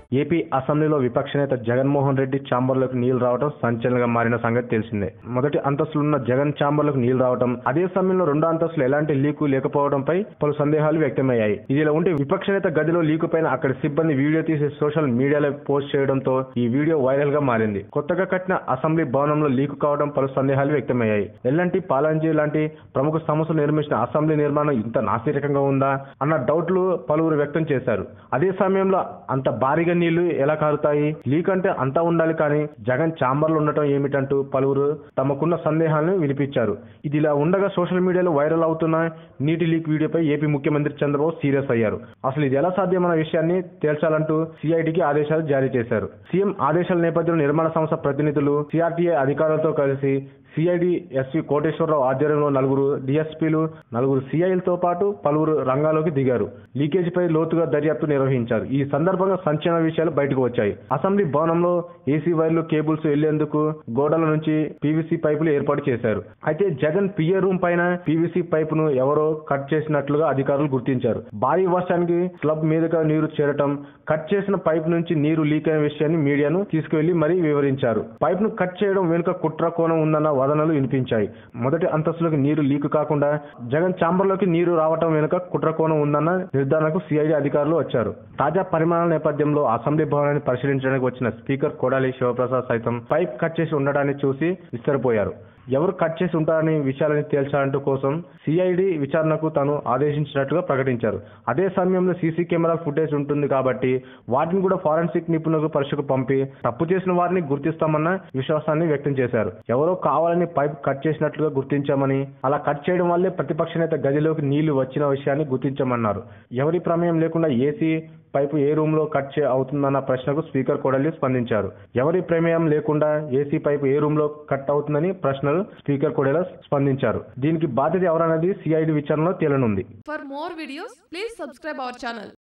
AP అసెంబ్లీలో విపక్ష నేత జగన్మోహన్ రెడ్డి ఛాంబర్లోకి నీళ్లు రావడం సంచలనంగా మారిన సంగతి తెలిసిందే మొదటి అంతస్తులున్న జగన్ ఛాంబర్లోకి నీళ్లు రావడం అదే సమయంలో రెండో అంతస్తులో ఎలాంటి లీకు లేకపోవడంపై పలు సందేహాలు వ్యక్తమయ్యాయి ఇదిలా ఉంటే విపక్ష నేత గదిలో లీకు పైన అక్కడి సిబ్బంది వీడియో తీసి సోషల్ మీడియాలో పోస్ట్ చేయడంతో ఈ వీడియో వైరల్ గా మారింది కొత్తగా కట్టిన అసెంబ్లీ భవనంలో లీకు కావడం పలు సందేహాలు వ్యక్తమయ్యాయి ఎల్లంటి పాలంజీ లాంటి ప్రముఖ సంస్థలు నిర్మించిన అసెంబ్లీ నిర్మాణం ఇంత నాసిరకంగా ఉందా అన్న డౌట్లు పలువురు వ్యక్తం చేశారు అదే సమయంలో అంత భారీగా నీళ్లు ఎలా కారుతాయి లీక్ అంటే అంతా ఉండాలి కానీ జగన్ ఛాంబర్లు ఉండటం ఏమిటంటూ పలువురు తమకున్న సందేహాలను వినిపించారు ఇది ఇలా ఉండగా సోషల్ మీడియాలో వైరల్ అవుతున్న నీటి లీక్ వీడియోపై ఏపీ ముఖ్యమంత్రి చంద్రబాబు సీరియస్ అయ్యారు అసలు ఇది ఎలా సాధ్యమన్న విషయాన్ని తేల్చాలంటూ సిఐడికి ఆదేశాలు జారీ చేశారు సీఎం ఆదేశాల నేపథ్యంలో నిర్మాణ సంస్థ ప్రతినిధులు సిఆర్టీఏ అధికారులతో కలిసి సిఐడి ఎస్వి కోటేశ్వరరావు ఆధ్వర్యంలో నలుగురు డిఎస్పీలు నలుగురు సిఐలతో పాటు పలువురు రంగాల్లోకి దిగారు లీకేజీపై లోతుగా దర్యాప్తు నిర్వహించారు ఈ సందర్భంగా సంచలన విషయాలు బయటకు వచ్చాయి అసెంబ్లీ భవనంలో ఏసీ వైర్లు కేబుల్స్ వెళ్లేందుకు గోడల నుంచి పీవీసీ పైపులు ఏర్పాటు చేశారు అయితే జగన్ పిఏ రూమ్ పైన పీవీసీ పైపును ఎవరో కట్ చేసినట్లుగా అధికారులు గుర్తించారు భారీ వర్షానికి స్లబ్ మీదుగా నీరు చేరటం కట్ చేసిన పైప్ నుంచి నీరు లీక్ అయిన విషయాన్ని మీడియాను తీసుకువెళ్లి మరీ వివరించారు పైప్ ను కట్ చేయడం వెనుక కుట్ర కోణం ఉందన్న వాదనలు వినిపించాయి మొదటి అంతస్తులోకి నీరు లీక్ కాకుండా జగన్ ఛాంబర్లోకి నీరు రావటం వెనుక కుట్ర కోణం ఉందన్న నిర్ధారణకు సిఐడి అధికారులు వచ్చారు తాజా పరిమాణాల నేపథ్యంలో అసెంబ్లీ భవనాన్ని పరిశీలించడానికి వచ్చిన స్పీకర్ కోడాలి శివప్రసాద్ సైతం పైప్ కట్ చేసి ఉండడాన్ని చూసి విస్తరిపోయారు ఎవరు కట్ చేసి ఉంటారని విషయాలని తేల్చాలంటూ కోసం సిఐడి విచారణకు తాను ఆదేశించినట్టుగా ప్రకటించారు అదే సమయంలో సీసీ కెమెరా ఫుటేజ్ ఉంటుంది కాబట్టి వాటిని కూడా ఫారెన్సిక్ నిపుణులకు పరీక్షకు పంపి తప్పు చేసిన వారిని గుర్తిస్తామన్న విశ్వాసాన్ని వ్యక్తం చేశారు ఎవరో కావాలని పైప్ కట్ చేసినట్లుగా గుర్తించామని అలా కట్ చేయడం వల్లే ప్రతిపక్ష నేత గదిలోకి నీళ్లు వచ్చిన విషయాన్ని గుర్తించామన్నారు ఎవరి ప్రమేయం లేకుండా ఏసీ పైపు ఏ రూమ్ లో కట్ చే అవుతుందన్న ప్రశ్నకు స్పీకర్ కొడలి స్పందించారు ఎవరి ప్రమేయం లేకుండా ఏసీ పైపు ఏ రూమ్ లో కట్ అవుతుందని ప్రశ్నలు స్పీకర్ కొడేలా స్పందించారు దీనికి బాధ్యత ఎవరన్నది సిఐడి విచారణలో తేలనుంది For more videos, please subscribe our channel.